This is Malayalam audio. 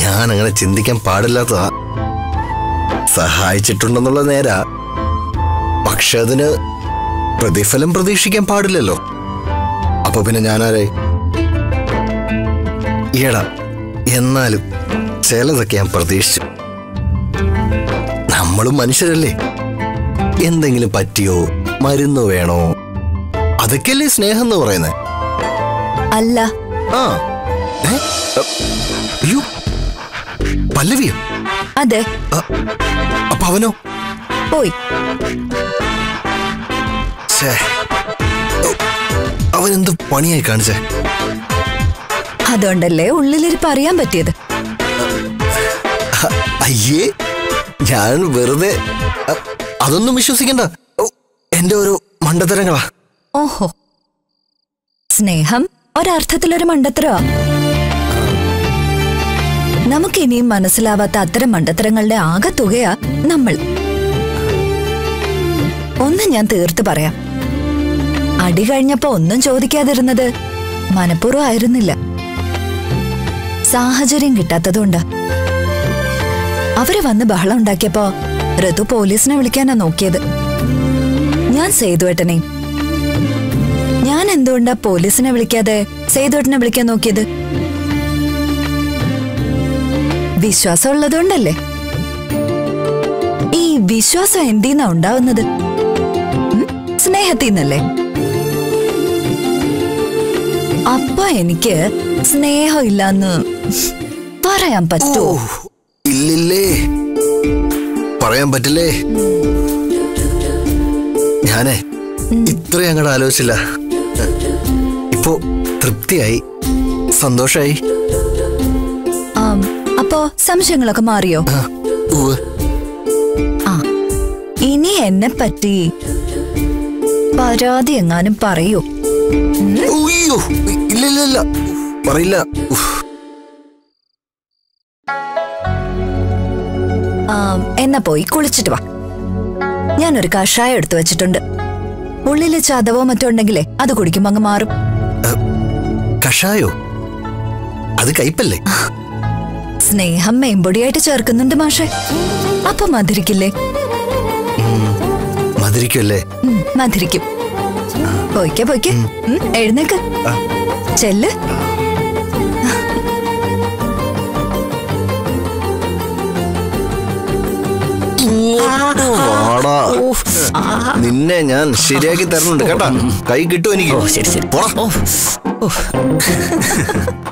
ഞാൻ അങ്ങനെ ചിന്തിക്കാൻ പാടില്ലാത്തതാ സഹായിച്ചിട്ടുണ്ടെന്നുള്ള നേരാ പക്ഷെ അതിന് പ്രതിഫലം പ്രതീക്ഷിക്കാൻ പാടില്ലല്ലോ അപ്പൊ പിന്നെ ഞാനാരെ ഈടാ എന്നാലും ചിലതൊക്കെ ഞാൻ പ്രതീക്ഷിച്ചു നമ്മളും മനുഷ്യരല്ലേ എന്തെങ്കിലും പറ്റിയോ മരുന്ന് വേണോ അതൊക്കെയല്ലേ സ്നേഹം എന്ന് പറയുന്നത് അല്ല ആ ഏ? അ, അയ്യോ പല്ലവിയോ അതെ അ, അപ്പൊ അവനോ പോയി ഛേ. ഓ, അവനെന്ത് പണിയായി കാണിച്ചേ അതുകൊണ്ടല്ലേ ഉള്ളിലിരിപ്പ് അറിയാൻ പറ്റിയത് അ, അയ്യേ ഞാൻ വെറുതെ അ, അതൊന്നും വിശ്വസിക്കണ്ട ഓ, എന്റെ ഒരു മണ്ടത്തരങ്ങളാ ഓഹോ സ്നേഹം ഒരർത്ഥത്തിലൊരു മണ്ടത്തരമാ നമുക്കിനിയും മനസ്സിലാവാത്ത അത്തരം മണ്ടത്തരങ്ങളുടെ ആകത്തുകയാ നമ്മൾ ഒന്ന് ഞാൻ തീർത്ത് പറയാം അടി കഴിഞ്ഞപ്പോ ഒന്നും ചോദിക്കാതിരുന്നത് മനഃപൂർവ്വം ആയിരുന്നില്ല സാഹചര്യം കിട്ടാത്തതുകൊണ്ടാ അവര് വന്ന് ബഹളം ഉണ്ടാക്കിയപ്പോ ഋതു പോലീസിനെ വിളിക്കാനാ നോക്കിയത് ഞാൻ സേതുവേട്ടനെയും ഞാൻ എന്തുകൊണ്ടാ പോലീസിനെ വിളിക്കാതെ സേതുവേട്ടനെ വിളിക്കാൻ നോക്കിയത് വിശ്വാസം ഉള്ളതുകൊണ്ടല്ലേ ഈ വിശ്വാസം എന്തിന്നാ ഉണ്ടാവുന്നത് ഉം? സ്നേഹത്തിന്നല്ലേ അപ്പൊ എനിക്ക് സ്നേഹം ഇല്ലാന്ന് പറയാൻ ഓ പറ്റുമോ ഇല്ലില്ലേ പറയാൻ പറ്റില്ലേ ഞാനേ ഇത്രയും അങ്ങോട്ട് ആലോചിച്ചില്ല ഇപ്പോ തൃപ്തിയായി സന്തോഷായി ആം, അപ്പോ സംശയങ്ങളൊക്കെ മാറിയോ ആ, ഉവ്വ്. ആ ഇനി എന്നെ പറ്റി പരാതി എങ്ങാനും പറയൂ ഉയ്യോ, ഇല്ല ഇല്ല ഇല്ല പറയില്ല ഉഫ്. ആം, എന്നാ പോയി കുളിച്ചിട്ട് വാ ഞാനൊരു കഷായം എടുത്തു വെച്ചിട്ടുണ്ട് ഉള്ളില് ചതവോ മറ്റോ ഉണ്ടെങ്കിലേ അത് കുടിക്കുമ്പോ അങ്ങ് മാറും കഷായോ അത് കയ്പല്ലേ സ്നേഹം മേമ്പൊടിയായിട്ട് ചേർക്കുന്നുണ്ട് മാഷെ അപ്പൊ മധുരിക്കില്ലേ മധുരിക്കല്ലേ ഉം, മധുരിക്കും പോയിക്ക പോയിക്ക ഉം, എഴുന്നേക്ക് ചെല്ല് ഇങ്ങോട്ട് വാടാ നിന്നെ ഞാൻ ശരിയാക്കി തരുന്നുണ്ട് കേട്ടാ കൈ കിട്ടും എനിക്ക് ഓ ശരി ശരി പോടാ. ഓ ഓ